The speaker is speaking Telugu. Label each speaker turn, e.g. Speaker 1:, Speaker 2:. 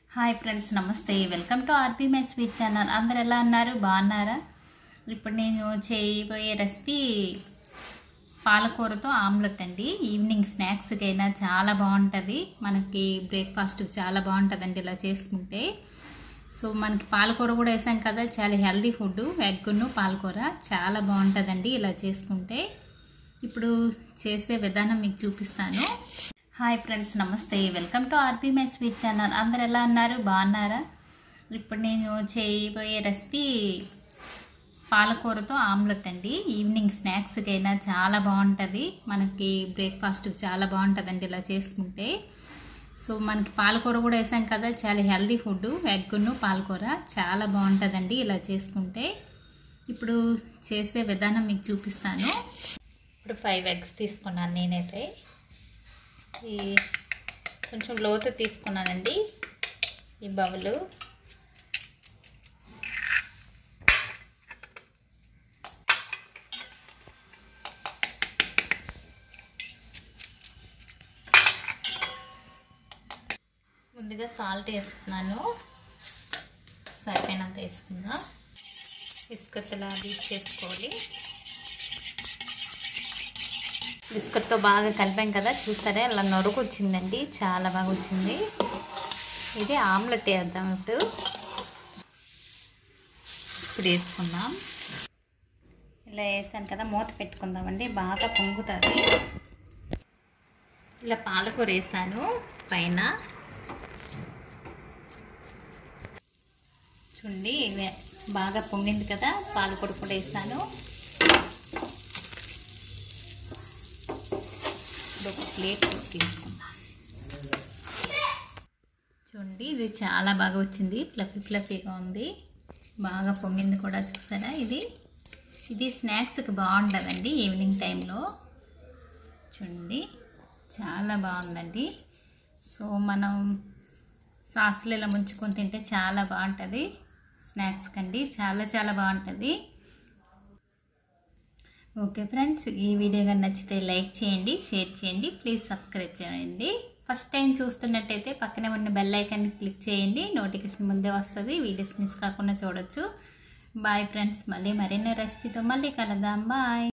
Speaker 1: hi friends namaste welcome to RP my sweet channel అందరు ఎలా ఉన్నారు బాగున్నారా ఇప్పుడు నేను చేయబోయే రెసిపీ పాలకూరతో ఆమ్లెట్ అండి ఈవినింగ్ స్నాక్స్కి అయినా చాలా బాగుంటుంది మనకి బ్రేక్ఫాస్ట్కి చాలా బాగుంటుందండి ఇలా చేసుకుంటే సో మనకి పాలకూర కూడా వేసాం కదా చాలా హెల్దీ ఫుడ్ ఎగ్గును పాలకూర చాలా బాగుంటుందండి ఇలా చేసుకుంటే ఇప్పుడు చేసే విధానం మీకు చూపిస్తాను hi friends namaste welcome to RP my sweet channel అందరు ఎలా ఉన్నారు బాగున్నారా ఇప్పుడు నేను చేయబోయే రెసిపీ పాలకూరతో ఆమ్లెట్ అండి ఈవినింగ్ స్నాక్స్కి అయినా చాలా బాగుంటుంది మనకి బ్రేక్ఫాస్ట్కి చాలా బాగుంటుందండి ఇలా చేసుకుంటే సో మనకి పాలకూర కూడా వేసాం కదా చాలా హెల్దీ ఫుడ్ ఎగ్గును పాలకూర చాలా బాగుంటుందండి ఇలా చేసుకుంటే ఇప్పుడు చేసే విధానం మీకు చూపిస్తాను ఇప్పుడు ఫైవ్ ఎగ్స్ తీసుకున్నాను నేనైతే ఈ కొంచెం లోతు తీసుకున్నానండి ఈ బౌలు ముందుగా సాల్ట్ వేస్తున్నాను సరిపోయినంత వేసుకుందాం బిస్కెట్ ఇలా బీట్ చేసుకోవాలి బిస్కెట్తో బాగా కలిపాం కదా చూసారా అలా నొరుకు వచ్చిందండి చాలా బాగా వచ్చింది ఇది ఆమ్లెట్ వేద్దాం ఇప్పుడు ఇప్పుడు వేసుకుందాం ఇలా వేసాను కదా మూత పెట్టుకుందామండి బాగా పొంగుతుంది ఇలా పాలకూర వేసాను పైన చూడండి ఇవే బాగా పొంగింది కదా పాలకూర కూడా వేసాను ఇప్పుడు ఒక ప్లేట్ తీసుకుందాం చూడండి ఇది చాలా బాగా వచ్చింది ఫ్లఫీ ఫ్లఫీగా ఉంది బాగా పొంగింది కూడా చూసారా ఇది ఇది స్నాక్స్కి బాగుంటుందండి ఈవినింగ్ టైంలో చూడండి చాలా బాగుందండి సో మనం సాసులు ఇలా ముంచుకొని తింటే చాలా బాగుంటుంది స్నాక్స్ కండి చాలా చాలా బాగుంటుంది ఓకే ఫ్రెండ్స్ ఈ వీడియో కానీ నచ్చితే లైక్ చేయండి షేర్ చేయండి ప్లీజ్ సబ్స్క్రైబ్ చేయండి ఫస్ట్ టైం చూస్తున్నట్టయితే పక్కనే ఉన్న బెల్ ఐకాన్ క్లిక్ చేయండి నోటిఫికేషన్ ముందే వస్తుంది వీడియోస్ మిస్ కాకుండా చూడొచ్చు బాయ్ ఫ్రెండ్స్ మళ్ళీ మరిన్ని రెసిపీతో మళ్ళీ కలుద్దాం బాయ్